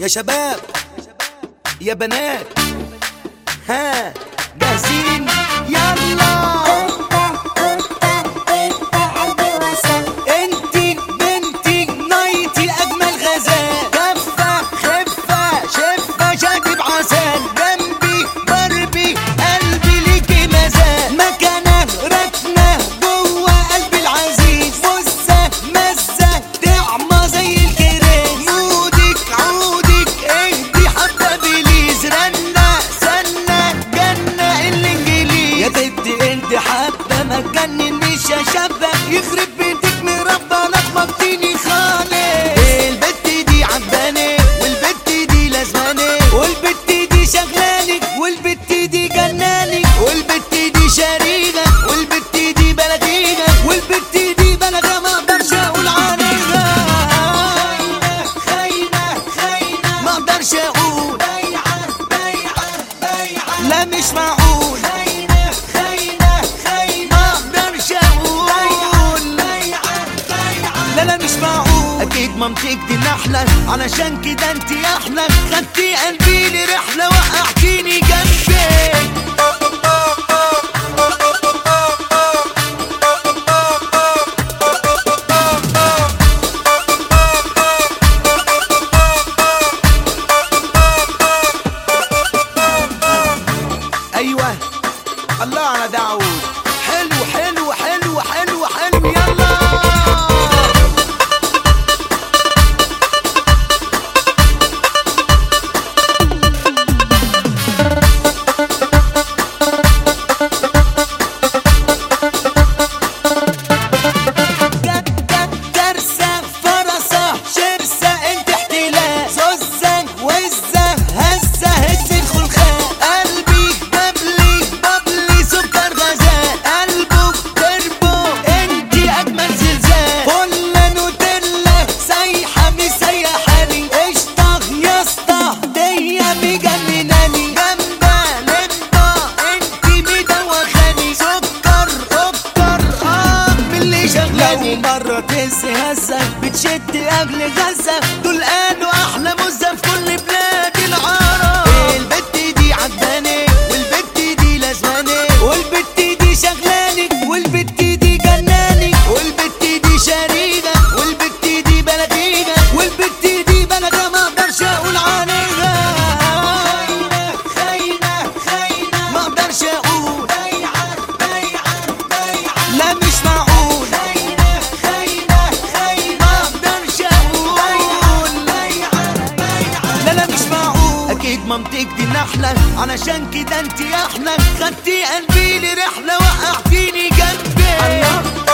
يا شباب يا بنات ها جاهزين يلا انتي بنتي نايتي اجمل غزال كفة خفة شفة شاكب عسل جنبي باربي قلبي ليكي مازال مكانه ركنه جوه قلبي العزيز مزة مزة طعمة زي الكريز مودك عودك اهدي حبة بليز رنة سنة جنة الانجليز يا بنتي انت حبة ما تجننيش يا شابة يخرب بيتك مربى لخبطتيني خالص البت دي عجباني والبت دي لازماني والبت دي شغلاني والبت دي جناني والبت دي شريغة والبت دي بلديغة والبت دي بلدة ما اقدرش اقول عليها خاينة خاينة ما اقدرش اقول بيعة بيعة بيعة لا مش معقول خاينة خاينة خاينة ما اقدرش اقول لا لا مش معقول اكيد مامتك دي نحلة علشان كده انت احلى خدتي قلبي لرحلة وقعتيني جنبك ايوه الله على داوود حلو حلو حلو حلو حلو يلا جت جت كرسة فرسة شرسة انت احتلال زوزة وزة هزة هز الخلخال قلبي ببلي ببلي سكر غزال قلبه تربو انت اجمل زلزال فل نوتيلا سايحة مسيحاني قشطة يا اسطى دي مجنناني جنبة لمبة انت مدوخاني سكر اكتر اه من اللي شغلاني لو مرة تنسي هزة بتشد اجل غزة دول قالوا احلى مزة في كل بلاد العرب البت دي عجباني والبت دي لازماني والبت دي شغلاني والبت دي جناني والبت دي شريغة والبت دي بلديغة والبت دي بلدة ما اقدرش اقول عليها خاينة خاينة ما اقدرش اقول بيعة بيعة بيعة لا مش معقول خاينة خاينة خاينة ما اقدرش اقول لا لا مش معقول اكيد مامتك دي نحلة علشان كده انت احلى خدتي قلبي لرحلة وقعتيني جنبك